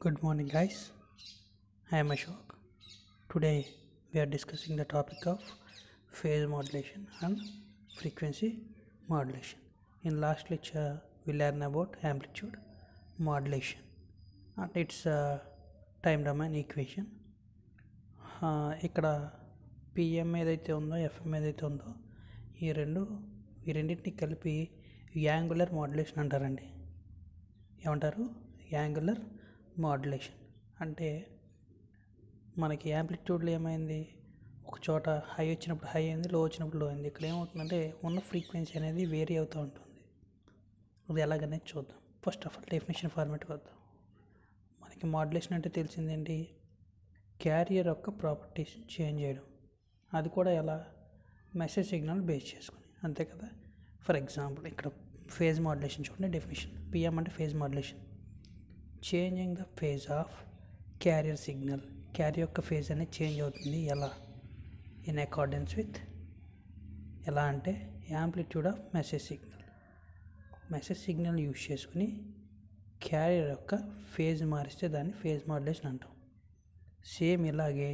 Good morning, guys. I am Ashok. Today we are discussing the topic of phase modulation and frequency modulation. In last lecture, we learned about amplitude modulation and its uh, time domain equation. Uh, ఇక్కడ PM ఏదైతే ఉందో FM ఏదైతే ఉందో ఈ రెండు ఈ రెండింటిని కలిపి యాంగులర్ మాడ్యులేషన్ అంటారండి ఏమంటారు యాంగులర్ మాడ్యులేషన్ అంటే మనకి యాంప్లిట్యూడ్లో ఏమైంది ఒక చోట హై వచ్చినప్పుడు హై అయింది లో వచ్చినప్పుడు లో అయింది ఇక్కడ ఏమవుతుందంటే ఉన్న ఫ్రీక్వెన్సీ అనేది వేరీ అవుతూ ఉంటుంది అది ఎలాగనేది చూద్దాం ఫస్ట్ ఆఫ్ ఆల్ డెఫినేషన్ ఫార్మేట్కి వద్దాం మనకి మాడ్యులేషన్ అంటే తెలిసిందేంటి క్యారియర్ యొక్క ప్రాపర్టీస్ చేంజ్ చేయడం అది కూడా ఎలా మెసేజ్ సిగ్నల్ బేస్ చేసుకుని అంతే కదా ఫర్ ఎగ్జాంపుల్ ఇక్కడ ఫేజ్ మాడ్యులేషన్ చూడండి డెఫినేషన్ పిఎం అంటే phase modulation changing the phase of carrier signal carrier యొక్క ఫేజ్ అనేది చేంజ్ అవుతుంది ఎలా ఇన్ అకార్డెన్స్ విత్ ఎలా అంటే amplitude of message signal message signal use చేసుకుని క్యారియర్ యొక్క ఫేజ్ మారిస్తే దాన్ని ఫేజ్ మాడ్యులేషన్ అంటాం సేమ్ ఇలాగే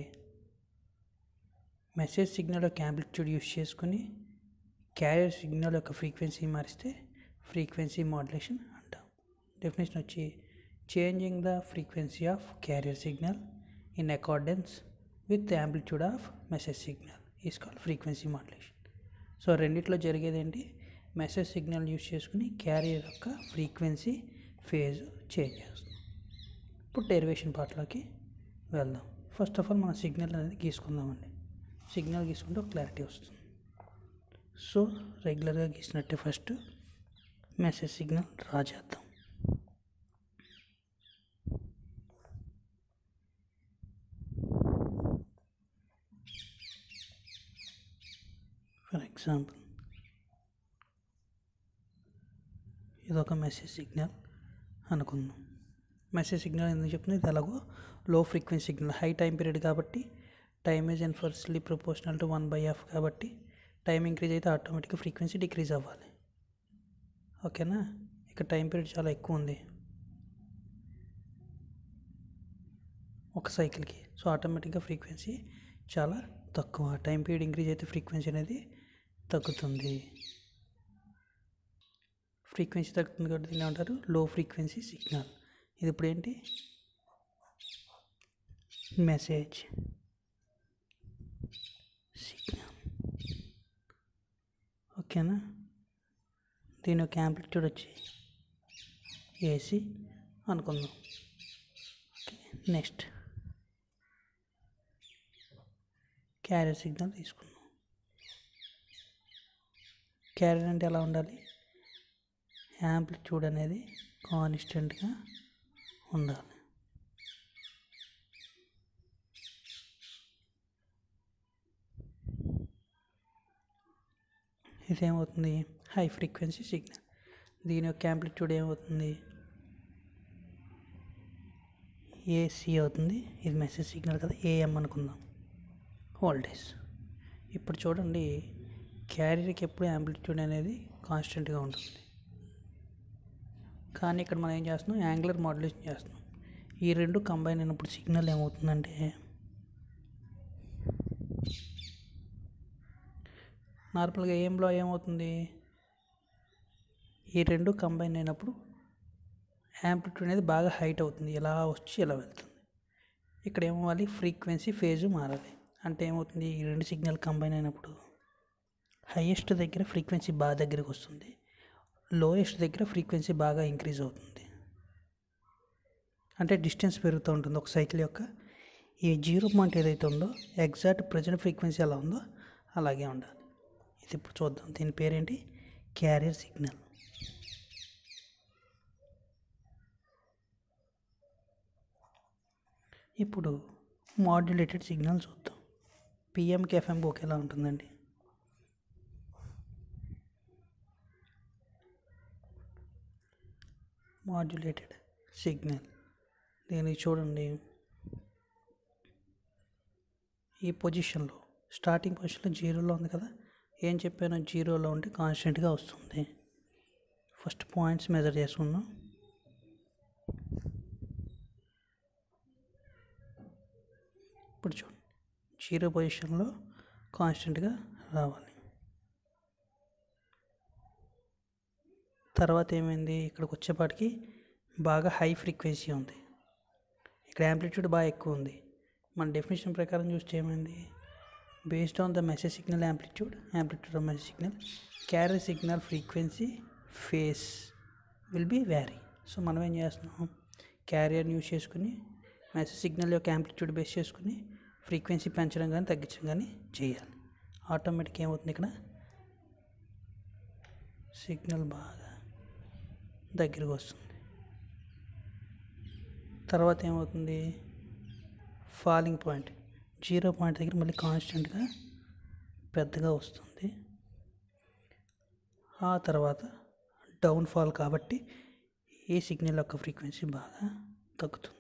మెసేజ్ సిగ్నల్ యొక్క యాంప్లిట్యూడ్ యూజ్ చేసుకుని క్యారియర్ సిగ్నల్ యొక్క ఫ్రీక్వెన్సీ మారిస్తే ఫ్రీక్వెన్సీ మాడ్యులేషన్ అంటాం డెఫినేషన్ వచ్చి changing the frequency of carrier signal in accordance with amplitude of message signal is called frequency modulation so రెండిట్లో జరిగేది ఏంటి మెసేజ్ సిగ్నల్ యూజ్ చేసుకుని క్యారియర్ యొక్క ఫ్రీక్వెన్సీ ఫేజ్ చేంజ్ చేస్తాం ఇప్పుడు డెరివేషన్ పార్ట్లోకి వెళ్దాం ఫస్ట్ ఆఫ్ ఆల్ మన సిగ్నల్ అనేది గీసుకుందామండి సిగ్నల్ గీసుకుంటే ఒక క్లారిటీ వస్తుంది సో రెగ్యులర్గా గీసినట్టే ఫస్ట్ మెసేజ్ సిగ్నల్ డ్రా చేద్దాం ఫర్ ఎగ్జాంపుల్ ఇదొక మెసేజ్ సిగ్నల్ అనుకుందాం మెసేజ్ సిగ్నల్ ఎందుకు చెప్తుంది ఇది ఎలాగో low frequency signal high time period కాబట్టి time is inversely proportional to one by f కాబట్టి టైం ఇంక్రీజ్ అయితే ఆటోమేటిక్గా ఫ్రీక్వెన్సీ డిక్రీజ్ అవ్వాలి ఓకేనా ఇక్కడ టైం పీరియడ్ చాలా ఎక్కువ ఉంది ఒక సైకిల్కి సో ఆటోమేటిక్గా ఫ్రీక్వెన్సీ చాలా తక్కువ టైం పీరియడ్ ఇంక్రీజ్ అయితే ఫ్రీక్వెన్సీ అనేది తగ్గుతుంది ఫ్రీక్వెన్సీ తగ్గుతుంది కాబట్టి దీన్ని ఏమంటారు లో ఫ్రీక్వెన్సీ సిగ్నల్ ఇది ఇప్పుడు ఏంటి మెసేజ్ సిగ్నల్ ఓకేనా దీని యొక్క యాంప్లిట్యూడ్ వచ్చి ఏసీ అనుకుందాం ఓకే నెక్స్ట్ క్యారియర్ సిగ్నల్ తీసుకుందాం క్యారియర్ అంటే ఎలా ఉండాలి యాంప్లిట్యూడ్ అనేది కాన్స్టెంట్గా ఉండాలి ఇదేమవుతుంది హై ఫ్రీక్వెన్సీ సిగ్నల్ దీని యొక్క యాంప్లిట్యూడ్ ఏమవుతుంది ఏసీ అవుతుంది ఇది మెసేజ్ సిగ్నల్ కదా ఏఎం అనుకుందాం వోల్టేజ్ ఇప్పుడు చూడండి క్యారియర్కి ఎప్పుడు యాంప్లిట్యూడ్ అనేది కాన్స్టెంట్గా ఉంటుంది కానీ ఇక్కడ మనం ఏం చేస్తున్నాం యాంగులర్ మాడ్యులేషన్ చేస్తున్నాం ఈ రెండు కంబైన్ అయినప్పుడు సిగ్నల్ ఏమవుతుందంటే నార్మల్గా ఏంలో ఏమవుతుంది ఈ రెండు కంబైన్ అయినప్పుడు యాంప్లిట్యూడ్ అనేది బాగా హైట్ అవుతుంది ఇలా వచ్చి ఇలా వెళ్తుంది ఇక్కడ ఏమవ్వాలి ఫ్రీక్వెన్సీ ఫేజ్ మారాలి అంటే ఏమవుతుంది ఈ రెండు సిగ్నల్ కంబైన్ అయినప్పుడు హైయెస్ట్ దగ్గర ఫ్రీక్వెన్సీ బాగా దగ్గరికి వస్తుంది లోయెస్ట్ దగ్గర ఫ్రీక్వెన్సీ బాగా ఇంక్రీజ్ అవుతుంది అంటే డిస్టెన్స్ పెరుగుతూ ఉంటుంది ఒక సైకిల్ యొక్క ఈ జీరో పాయింట్ ఏదైతే ఉందో ఎగ్జాక్ట్ ప్రజెంట్ ఫ్రీక్వెన్సీ ఎలా ఉందో అలాగే ఉండాలి ఇది ఇప్పుడు చూద్దాం దీని పేరేంటి క్యారియర్ సిగ్నల్ ఇప్పుడు మాడ్యులేటెడ్ సిగ్నల్ చూద్దాం పిఎంకి ఎఫ్ఎంకి ఒకేలా ఉంటుందండి మాడ్యులేటెడ్ సిగ్నల్ దీన్ని చూడండి ఈ పొజిషన్లో స్టార్టింగ్ పొజిషన్లో జీరోలో ఉంది కదా ఏం చెప్పాను జీరోలో ఉంటే కాన్స్టెంట్గా వస్తుంది ఫస్ట్ పాయింట్స్ మెజర్ చేసుకుందాం ఇప్పుడు చూడండి జీరో పొజిషన్లో కాన్స్టెంట్గా రావాలి తర్వాత ఏమైంది ఇక్కడికి వచ్చేపాటికి బాగా హై ఫ్రీక్వెన్సీ ఉంది ఇక్కడ యాంప్లిట్యూడ్ బాగా ఎక్కువ ఉంది మన డెఫినేషన్ ప్రకారం చూస్తే ఏమైంది based on the message signal amplitude amplitude of message signal carry signal frequency phase will be vary so మనం ఏం చేస్తున్నాం క్యారియర్ని యూజ్ చేసుకుని మెసేజ్ సిగ్నల్ యొక్క యాంప్లిట్యూడ్ బేస్ చేసుకుని ఫ్రీక్వెన్సీ పెంచడం కానీ తగ్గించడం కానీ చేయాలి ఆటోమేటిక్ ఏమవుతుంది ఇక్కడ సిగ్నల్ బాగా దగ్గరికి వస్తుంది తర్వాత ఏమవుతుంది ఫాలింగ్ పాయింట్ జీరో పాయింట్ దగ్గర మళ్ళీ కాన్స్టెంట్గా పెద్దగా వస్తుంది ఆ తర్వాత డౌన్ ఫాల్ కాబట్టి ఈ సిగ్నల్ యొక్క ఫ్రీక్వెన్సీ బాగా తగ్గుతుంది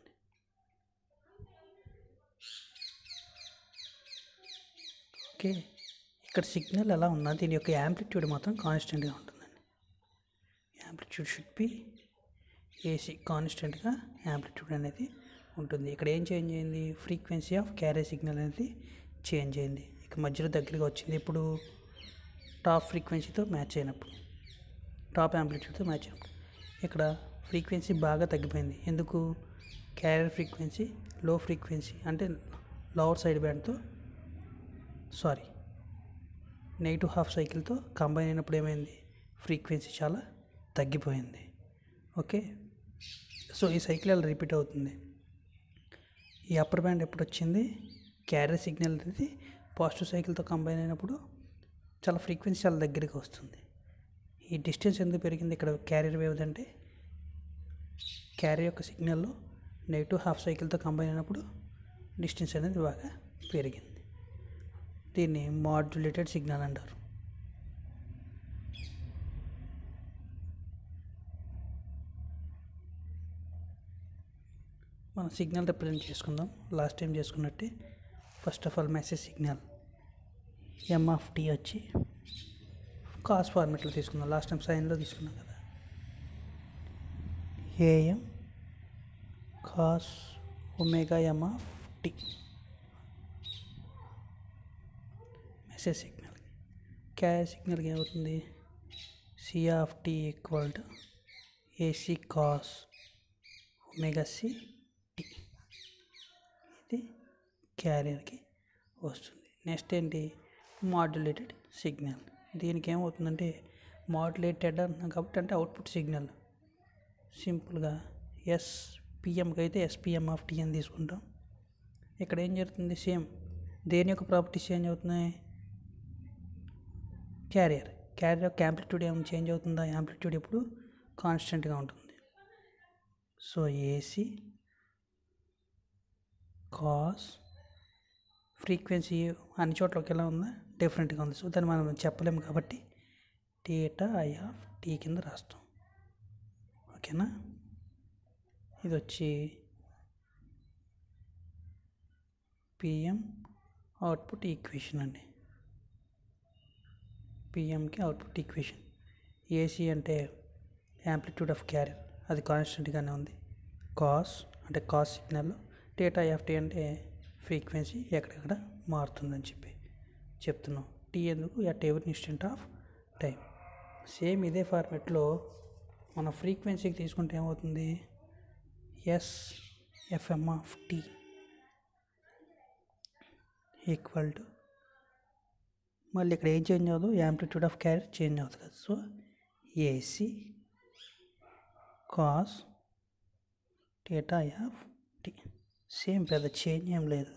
ఓకే ఇక్కడ సిగ్నల్ ఎలా ఉన్నా దీని యొక్క యాంప్లిట్యూడ్ మాత్రం కాన్స్టెంట్గా ఉంటుందండి యాంప్లిట్యూడ్ షుడ్ బి ఏసీ కాన్స్టెంట్గా యాంప్లిట్యూడ్ అనేది ఉంటుంది ఇక్కడ ఏం చేంజ్ అయింది ఫ్రీక్వెన్సీ ఆఫ్ క్యారీ సిగ్నల్ అనేది చేంజ్ అయింది ఇక మధ్యలో దగ్గరగా వచ్చింది ఇప్పుడు టాప్ ఫ్రీక్వెన్సీతో మ్యాచ్ అయినప్పుడు టాప్ యాంప్లిట్యూడ్తో మ్యాచ్ అయినప్పుడు ఇక్కడ ఫ్రీక్వెన్సీ బాగా తగ్గిపోయింది ఎందుకు క్యారియర్ ఫ్రీక్వెన్సీ లో ఫ్రీక్వెన్సీ అంటే లోవర్ సైడ్ బ్యాండ్తో సారీ నెగిటివ్ హాఫ్ సైకిల్తో కంబైన్ అయినప్పుడు ఏమైంది ఫ్రీక్వెన్సీ చాలా తగ్గిపోయింది ఓకే సో ఈ సైకిల్ అలా రిపీట్ అవుతుంది ఈ అప్పర్ బ్యాండ్ ఎప్పుడు వచ్చింది క్యారియర్ సిగ్నల్ అనేది పాజిటివ్ సైకిల్తో కంబైన్ అయినప్పుడు చాలా ఫ్రీక్వెన్సీ చాలా దగ్గరికి వస్తుంది ఈ డిస్టెన్స్ ఎందుకు పెరిగింది ఇక్కడ క్యారియర్ వేవ్ అంటే క్యారియర్ యొక్క సిగ్నల్లో నెగిటివ్ హాఫ్ సైకిల్తో కంబైన్ అయినప్పుడు డిస్టెన్స్ అనేది బాగా పెరిగింది దీన్ని మాడ్యులేటెడ్ సిగ్నల్ అంటారు మనం సిగ్నల్ రిప్రజెంట్ చేసుకుందాం లాస్ట్ టైం చేసుకున్నట్టే first of all message signal m of t వచ్చి కాస్ ఫార్మెట్లో తీసుకుందాం లాస్ట్ టైం సైన్లో తీసుకున్నాం కదా AM cos omega M of t message signal carry సిగ్నల్కి ఏమవుతుంది c of tea equal to AC cos omega c t ఇది క్యారియర్కి వస్తుంది నెక్స్ట్ ఏంటి మాడ్యులేటెడ్ సిగ్నల్ దీనికి ఏమవుతుందంటే మాడ్యులేటెడ్ అంటున్నాం కాబట్టి అంటే అవుట్పుట్ సిగ్నల్ సింపుల్గా ఎస్ పిఎంకి అయితే ఎస్పిఎం ఆఫ్ టీ అని తీసుకుంటాం ఇక్కడ ఏం జరుగుతుంది సేమ్ దేని యొక్క ప్రాపర్టీస్ చేంజ్ అవుతున్నాయి క్యారియర్ క్యారియర్ యొక్క యాంప్లిట్యూడ్ ఏమైనా చేంజ్ అవుతుందా యాంప్లిట్యూడ్ ఇప్పుడు కాన్స్టెంట్గా ఉంటుంది సో ఏసీ కాస్ ఫ్రీక్వెన్సీ అన్ని చోట్ల ఒకేలా ఉందా డిఫరెంట్గా ఉంది సో దాన్ని మనం చెప్పలేము కాబట్టి టీటా ఐ ఆఫ్ టీ కింద రాస్తాం ఓకేనా ఇది వచ్చి పిఎం అవుట్పుట్ ఈక్వేషన్ అండి పిఎంకి అవుట్పుట్ ఈక్వేషన్ ఏసీ అంటే యాంప్లిట్యూడ్ ఆఫ్ క్యారియర్ అది కాన్స్టెంట్గానే ఉంది కాస్ అంటే కాస్ సిగ్నల్ డేటా ఎఫ్టీ అంటే ఫ్రీక్వెన్సీ ఎక్కడెక్కడ మారుతుందని చెప్పి చెప్తున్నాం టీ ఎందుకు ఎట్ ఎవరి ఇన్స్టెంట్ ఆఫ్ టైం సేమ్ ఇదే ఫార్మెట్లో మన ఫ్రీక్వెన్సీకి తీసుకుంటే ఏమవుతుంది s FM of tea equal to మళ్ళీ ఇక్కడ ఏం చేంజ్ అవ్వదు యాంప్లిట్యూడ్ ఆఫ్ క్యారియర్ చేంజ్ అవుతుంది కదా so AC cos theta of t same పెద్ద చేంజ్ ఏం లేదు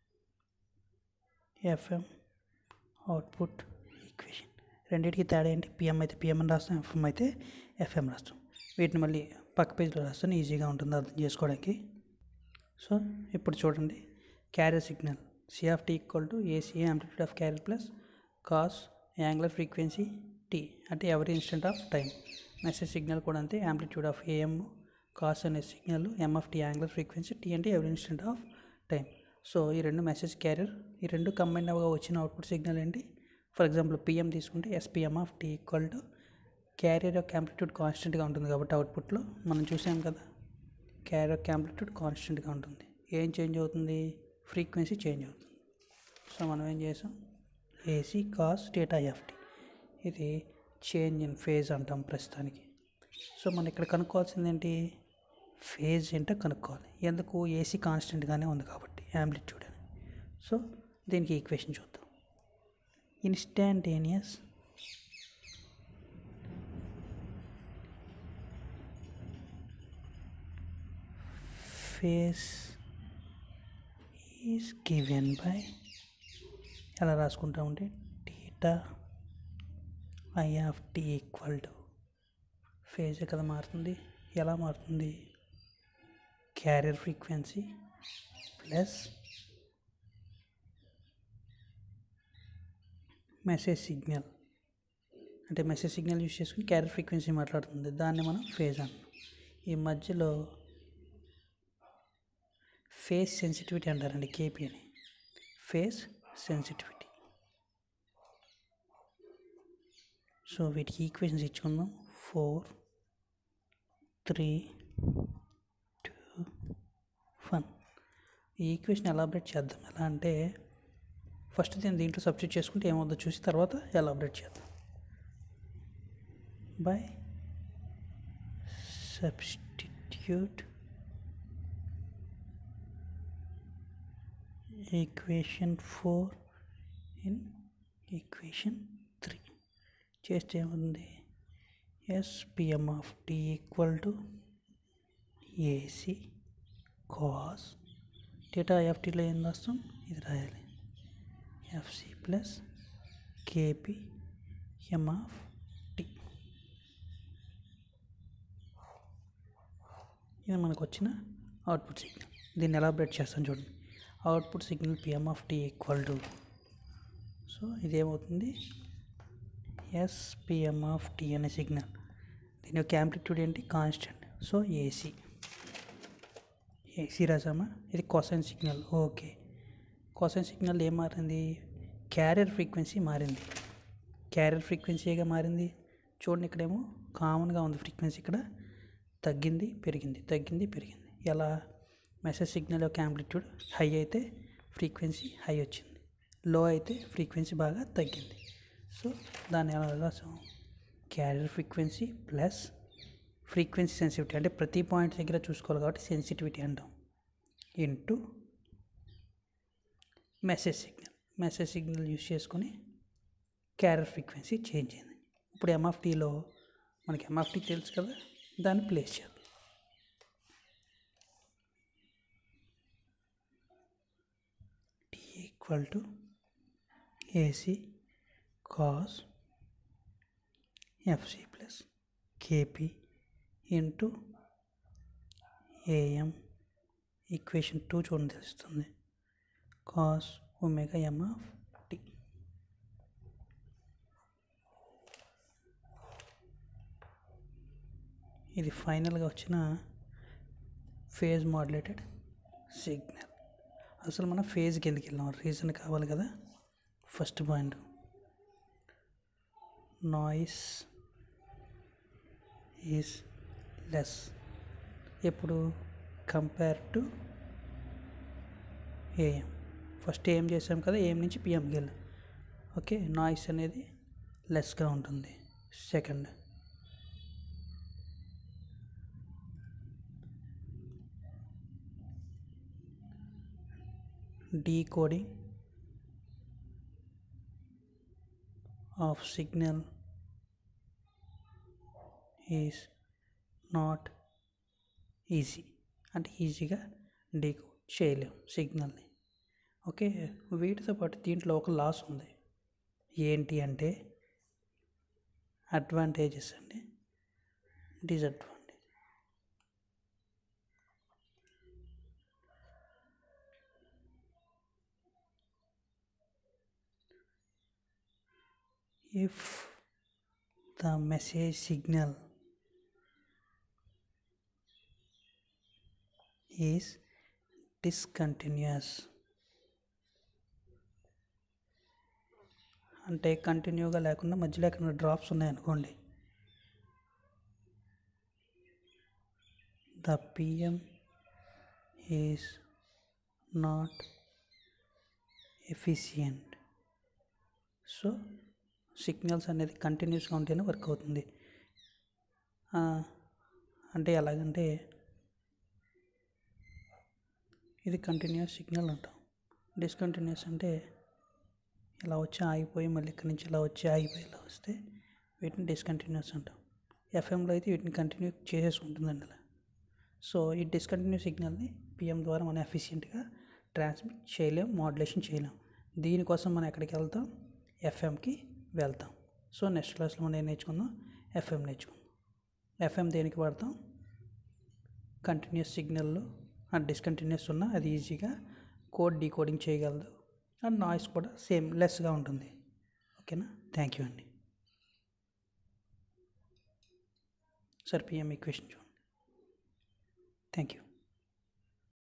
ఎఫ్ఎం అవుట్పుట్ ఈక్వేషన్ రెండింటికి తేడా ఏంటి పిఎం అయితే పిఎం అని రాస్తాం ఎఫ్ఎం అయితే ఎఫ్ఎం రాస్తాం వీటిని మళ్ళీ పక్క పేజ్లో రాస్తాను ఈజీగా ఉంటుంది అర్థం చేసుకోవడానికి సో ఇప్పుడు చూడండి carrier signal c of t equal to AC amplitude of carrier plus cos angular frequency t అంటే ఎవరి instant of time message signal కూడా అంతే యాంప్లిట్యూడ్ ఆఫ్ ఏఎం కాస్ అనే signal m f t angular frequency t అంటే ఎవరి ఇన్స్టెంట్ ఆఫ్ టైం సో ఈ రెండు message carrier ఈ రెండు కంబైన్ అవ్వగా వచ్చిన అవుట్పుట్ సిగ్నల్ ఏంటి ఫర్ ఎగ్జాంపుల్ పిఎం తీసుకుంటే s PM of tea equal to carrier యొక్క యాంప్లిట్యూడ్ కాన్స్టెంట్గా ఉంటుంది కాబట్టి అవుట్పుట్లో మనం చూసాం కదా క్యారియర్ యొక్క యాంప్లిట్యూడ్ కాన్స్టెంట్గా ఉంటుంది ఏం చేంజ్ అవుతుంది ఫ్రీక్వెన్సీ చేంజ్ అవుతుంది సో మనం ఏం చేసాం ఏసీ కాస్ డేటా ఎఫ్టీ ఇది చేంజ్ ఇన్ ఫేజ్ అంటాం ప్రస్తుతానికి సో మనం ఇక్కడ కనుక్కోవాల్సింది ఏంటి ఫేజ్ ఏంటో కనుక్కోవాలి ఎందుకు ఏసీ కాన్స్టెంట్గానే ఉంది కాబట్టి యాంప్లిట్యూడ్ అని సో దీనికి ఈక్వేషన్ చూద్దాం instantaneous phase is given by ఎలా రాసుకుంటామంటే theta i of tea equal to phase కదా మారుతుంది ఎలా మారుతుంది carrier frequency plus message signal అంటే మెసేజ్ సిగ్నల్ యూస్ చేసుకుని క్యారియర్ ఫ్రీక్వెన్సీ మాట్లాడుతుంది దాన్ని మనం ఫేజ్ అన్నాం ఈ మధ్యలో ఫేస్ సెన్సిటివిటీ అంటారండి కేపీ అని ఫేస్ సెన్సిటివిటీ సో వీటికి ఈక్వేషన్స్ ఇచ్చుకుందాం ఫోర్ త్రీ టూ వన్ ఈ ఈక్వేషన్ ఎలాబరేట్ చేద్దాం ఎలా అంటే ఫస్ట్ దీన్ని దీంట్లో సబ్స్టిట్యూట్ చేసుకుంటే ఏమవుతుందో చూసి తర్వాత ఎలాబరేట్ చేద్దాం by substitute equation four in equation three చేస్తే ఏముంది S PM of tea equal to AC cos theta ఎఫ్టీలో ఏం రాస్తాం ఇది రాయాలి FC plus KP M of T ఇది మనకు వచ్చిన అవుట్పుట్ సిగ్నల్ దీన్ని ఎలాబరేట్ చేస్తాను చూడండి output signal PM of tea equal to so ఇదేమవుతుంది ఎస్ పిఎం ఆఫ్ టీ అనే సిగ్నల్ దీని యొక్క యాంప్లిట్యూడ్ ఏంటి కాన్స్టెంట్ సో ఏసీ ఏసీ రాసామా ఇది cosine signal okay cosine signal ఏం మారింది క్యారియర్ ఫ్రీక్వెన్సీ మారింది క్యారియర్ ఫ్రీక్వెన్సీగా మారింది చూడండి ఇక్కడేమో కామన్గా ఉంది ఫ్రీక్వెన్సీ ఇక్కడ తగ్గింది పెరిగింది తగ్గింది పెరిగింది ఎలా మెసేజ్ సిగ్నల్ యొక్క యాంప్లిట్యూడ్ హై అయితే ఫ్రీక్వెన్సీ హై వచ్చింది లో అయితే ఫ్రీక్వెన్సీ బాగా తగ్గింది సో దాన్ని ఎలా రాసాం carrier frequency plus frequency sensitivity అంటే ప్రతి పాయింట్ దగ్గర చూసుకోవాలి కాబట్టి సెన్సిటివిటీ అంటాం into message signal message signal use చేసుకొని క్యారియర్ ఫ్రీక్వెన్సీ చేంజ్ అయింది ఇప్పుడు ఎంఎఫ్టీలో మనకి ఎంఎఫ్టీ తెలుసు కదా దాన్ని ప్లేస్ చేద్దాం T equal to AC cos FC plus KP into AM equation two చూడండి తెలుస్తుంది cos omega M of T ఇది ఫైనల్గా వచ్చిన ఫేజ్ మాడ్యులేటెడ్ సిగ్నల్ అసలు మనం ఫేజ్కి ఎందుకు వెళ్ళాం రీజన్ కావాలి కదా first point noise is less ఎప్పుడు కంపేర్ టు ఏఎం ఫస్ట్ ఏం చేసాం కదా ఏం నుంచి పిఎంకి వెళ్ళాం ఓకే నాయిస్ అనేది లెస్గా ఉంటుంది second decoding of signal is not easy అంటే ఈజీగా డీకోడ్ చేయలేం సిగ్నల్ని ఓకే వీటితో పాటు దీంట్లో ఒక లాస్ ఉంది ఏంటి అంటే అడ్వాంటేజెస్ అండి disadvantage if the message signal is discontinuous అంటే కంటిన్యూగా లేకుండా మధ్యలో ఎక్కడ డ్రాప్స్ ఉన్నాయనుకోండి the PM is not efficient so signals అనేది కంటిన్యూస్గా ఉంటేనే వర్క్ అవుతుంది ఆ, అంటే ఎలాగంటే ఇది కంటిన్యూస్ సిగ్నల్ అంటాం డిస్కంటిన్యూస్ అంటే ఇలా వచ్చి ఆగిపోయి మళ్ళీ ఇక్కడి నుంచి ఇలా వచ్చి ఆగిపోయి ఇలా వస్తే వీటిని డిస్కంటిన్యూస్ అంటాం ఎఫ్ఎంలో అయితే వీటిని కంటిన్యూ చేసేసుకుంటుందండి అలా సో ఈ డిస్కంటిన్యూ సిగ్నల్ని పిఎం ద్వారా మనం ఎఫిషియెంట్గా ట్రాన్స్మిట్ చేయలేం మాడ్యులేషన్ చేయలేం దీనికోసం మనం ఎక్కడికి వెళ్తాం ఎఫ్ఎంకి వెళ్తాం సో నెక్స్ట్ క్లాస్లో మనం ఏం నేర్చుకుందాం ఎఫ్ఎం నేర్చుకుందాం ఎఫ్ఎం దేనికి వాడతాం కంటిన్యూస్ సిగ్నల్లో అండ్ డిస్కంటిన్యూస్ ఉన్న అది ఈజీగా కోడ్ డీకోడింగ్ చేయగలదు అండ్ నాయిస్ కూడా సేమ్ లెస్గా ఉంటుంది ఓకేనా థ్యాంక్ యూ అండి సార్ పిఎం ఈక్వేషన్ చూడండి థ్యాంక్ యూ